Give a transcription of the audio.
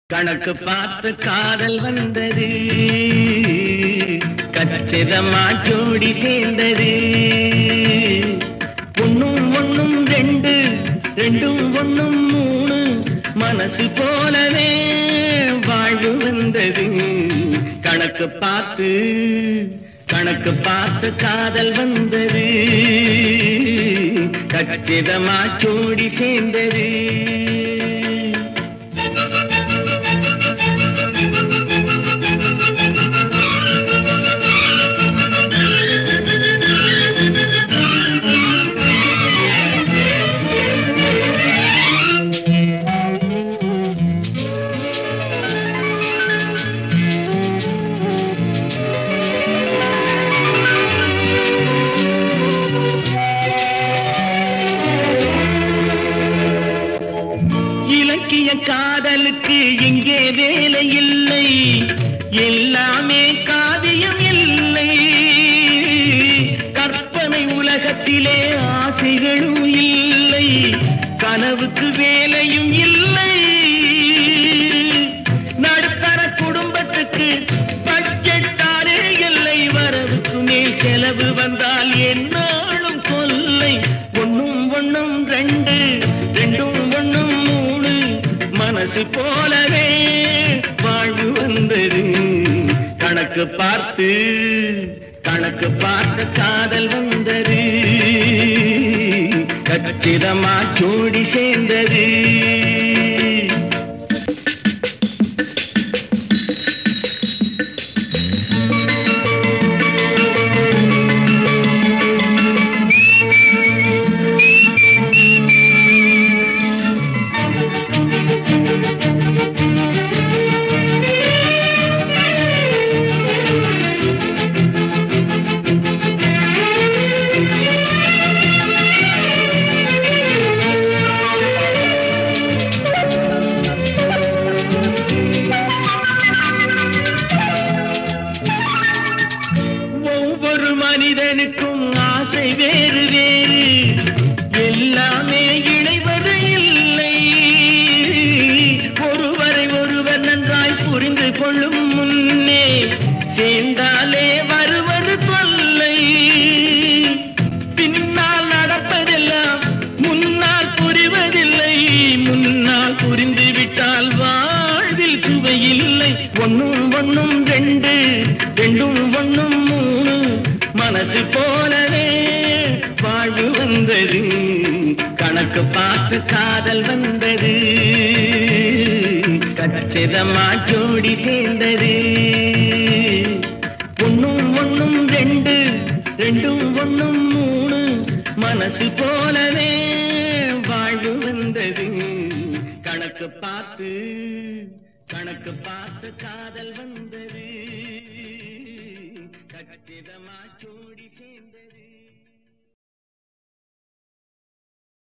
கணக்கு பார்த்து காதல் வந்தது கச்சிதமா ஜோடி சேர்ந்தது ஒண்ணும் ஒண்ணும் ரெண்டு ரெண்டும் ஒண்ணும் மூணு மனசு போலவே வாழ்வு வந்தது கணக்கு பார்த்து கணக்கு பார்த்து காதல் வந்தது கச்சிதமா ஜோடி சேர்ந்தது இலக்கிய காதலுக்கு இங்கே வேலை இல்லை எல்லாமே காவியம் இல்லை கற்பனை உலகத்திலே ஆசைகளும் இல்லை கனவுக்கு வேலையும் இல்லை நடுத்தர குடும்பத்துக்கு பட்ஜெட்டாரே இல்லை வரவுக்கு மேல் செலவு வந்தால் என்னாலும் கொல்லை ஒண்ணும் ஒண்ணும் ரெண்டு ரெண்டும் ஒண்ணும் மூணு மனசு போலவே வாழ்வு வந்தது கணக்கு பார்த்து கணக்கு பார்த்து காதல் வந்தது கச்சிதமா ஜோடி சேர்ந்தது ஒவ்வொரு மனிதனுக்கும் ஆசை வேறு வேறு எல்லாமே இணைவது இல்லை ஒருவரை ஒருவர் நன்றாய் புரிந்து கொள்ளும் முன்னே சேர்ந்தாலே வருவது தொல்லை பின்னால் நடப்பதெல்லாம் முன்னால் புரிவதில்லை முன்னால் புரிந்து விட்டால் வாழ்வில் சுவையில்லை ஒண்ணும் ஒண்ணும் ரெண்டு ரெண்டும் ஒண்ணும் மூணு மனசு போலவே வாழ்வு வந்தது கணக்கு பார்த்து காதல் வந்தது கச்சிதமா ஜோடி சேர்ந்தது ஒண்ணும் ஒண்ணும் ரெண்டு ரெண்டும் ஒண்ணும் மூணு மனசு போலவே வாழ்வு வந்தது கணக்கு பார்த்து கணக்கு பார்த்து காதல் வந்தது கச்சிதமா ஜோடி